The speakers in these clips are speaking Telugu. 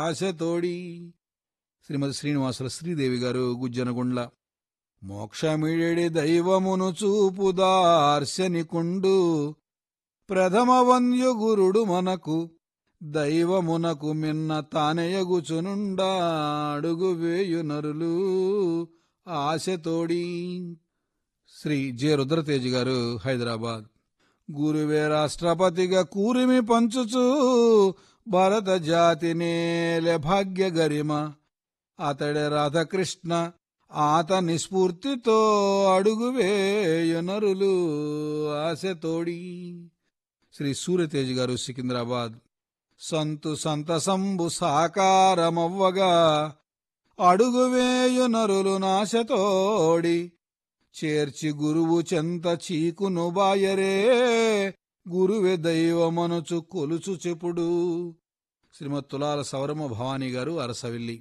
ఆశతోడి శ్రీమతి శ్రీనివాసుల శ్రీదేవి గారు గుజ్జనగుండ్ల మోక్షమిడెడి దైవమును చూపు దార్శనికుండు ప్రథమ వంద్యు గురుడు మనకు దైవమునకు మిన్న తానెయగుచునుండా అడుగు వేయు నరులు ఆశతోడి శ్రీ జె రుద్రతేజ్ గారు హైదరాబాద్ గురువే రాష్ట్రపతిగా కూరిమి పంచుచు భరత జాతి నేలె భాగ్య గరిమ అతడే రాధకృష్ణ ఆతని స్ఫూర్తితో అడుగు వేయునరులు ఆశతోడి శ్రీ సూర్యతేజ్ గారు సికింద్రాబాద్ సంతు సంతసంబు సాకారమవ్వగా అడుగు వేయునరులు నాశతోడి చేర్చి గురువు చెంత చీకును బాయరే గురువే దైవమనుచు కొలుచు చెప్పుడు శ్రీమత్ తులాల సౌరమ భవానీ గారు అరసవిల్లి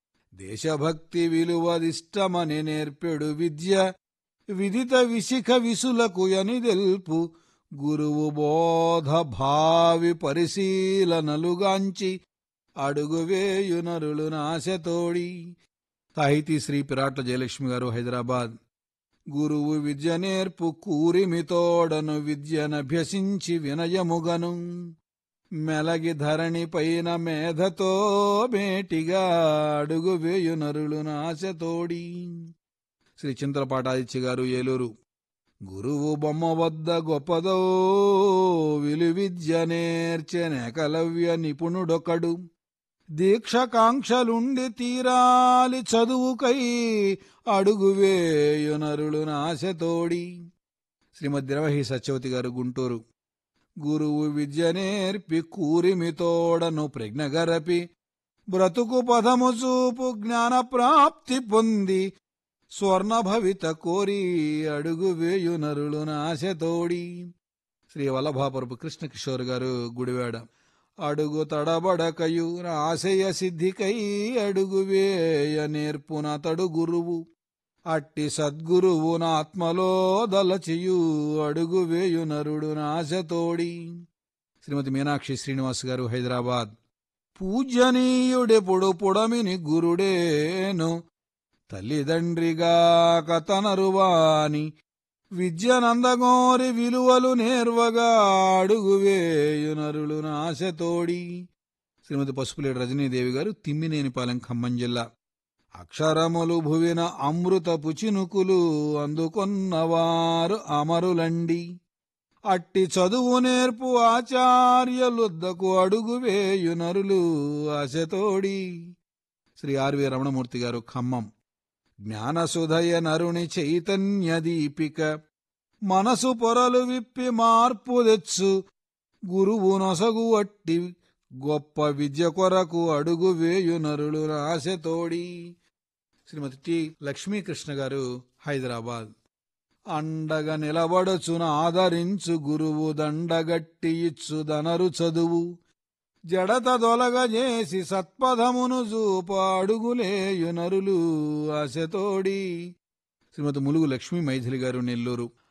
దేశభక్తి విలువదిష్టమని నేర్పెడు విద్య విదిత విశిఖ విసులకు అని తెల్పు గురువు బోధ భావి పరిశీలనలుగాంచి అడుగు వేయునరులు నాశతోడి సాహితీ శ్రీ పిరాట్ల జయలక్ష్మి గారు హైదరాబాద్ గురువు విద్య నేర్పు కూరిమితోడను విద్యనభ్యసించి వినయముగను మెలగి ధరణి పైన మేధతో మేటిగా అడుగు వేయు నరులు నాశతోడి శ్రీ చింతలపాటాదిత్య గారు ఏలూరు గురువు బొమ్మ వద్ద గొప్పదో విలు విద్య నేర్చెనెకలవ్య నిపుణుడొకడు దీక్షకాంక్షలుండి తీరాలి చదువుకై అడుగు వేయునరులు నాశతోడి శ్రీమద్ ద్రవహి సత్యవతి గారు గుంటూరు గురువు విద్య నేర్పి కూరిమితోడను ప్రజ్ఞగరపి బ్రతుకు పదము చూపు జ్ఞాన ప్రాప్తి పొంది స్వర్ణ భవిత కోరి అడుగు వేయునరులు నాశతోడి శ్రీ వల్లభాపురపు కృష్ణ కిషోర్ గారు గుడివాడ అడుగు తడబడకయు ఆశయ సిద్ధికై అడుగు వేయ నేర్పునతడు గురువు అట్టి సద్గురువు నాత్మలో దలచియు అడుగు వేయు నరుడు నాశతోడి శ్రీమతి మీనాక్షి శ్రీనివాస్ గారు హైదరాబాద్ పూజనీయుడెప్పుడు పుడమిని గురుడేను తల్లిదండ్రిగా కతనరువాని విద్యనందగోరి విలువలు నేర్వగా అడుగు వేయునరులు నాశతోడి శ్రీమతి పసుపులేడు రజనీదేవి గారు తిమ్మినేనిపాలెం ఖమ్మం జిల్లా అక్షరములు భువిన అమృతపు చినుకులు అందుకొన్నవారు అమరులండి అట్టి చదువు నేర్పు ఆచార్యులొద్దకు అడుగు వేయునరులు ఆశతోడి శ్రీ ఆర్వి రమణమూర్తి గారు ఖమ్మం జ్ఞానసుధయ నరుని చైతన్య దీపిక మనసు పొరలు విప్పి మార్పు తెచ్చు గురువు నొసగు అట్టి గొప్ప విద్య కొరకు అడుగు వేయు నరులు రాశతోడి శ్రీమతి టి లక్ష్మీకృష్ణ గారు హైదరాబాద్ అండగా నిలబడుచున ఆదరించు గురువు దండగట్టి ఇచ్చు దనరు చదువు జడత దొలగజేసి సత్పథమును చూప అడుగులేయు నరులు ఆశతోడి శ్రీమతి ములుగు లక్ష్మీ మైథిలి గారు నెల్లూరు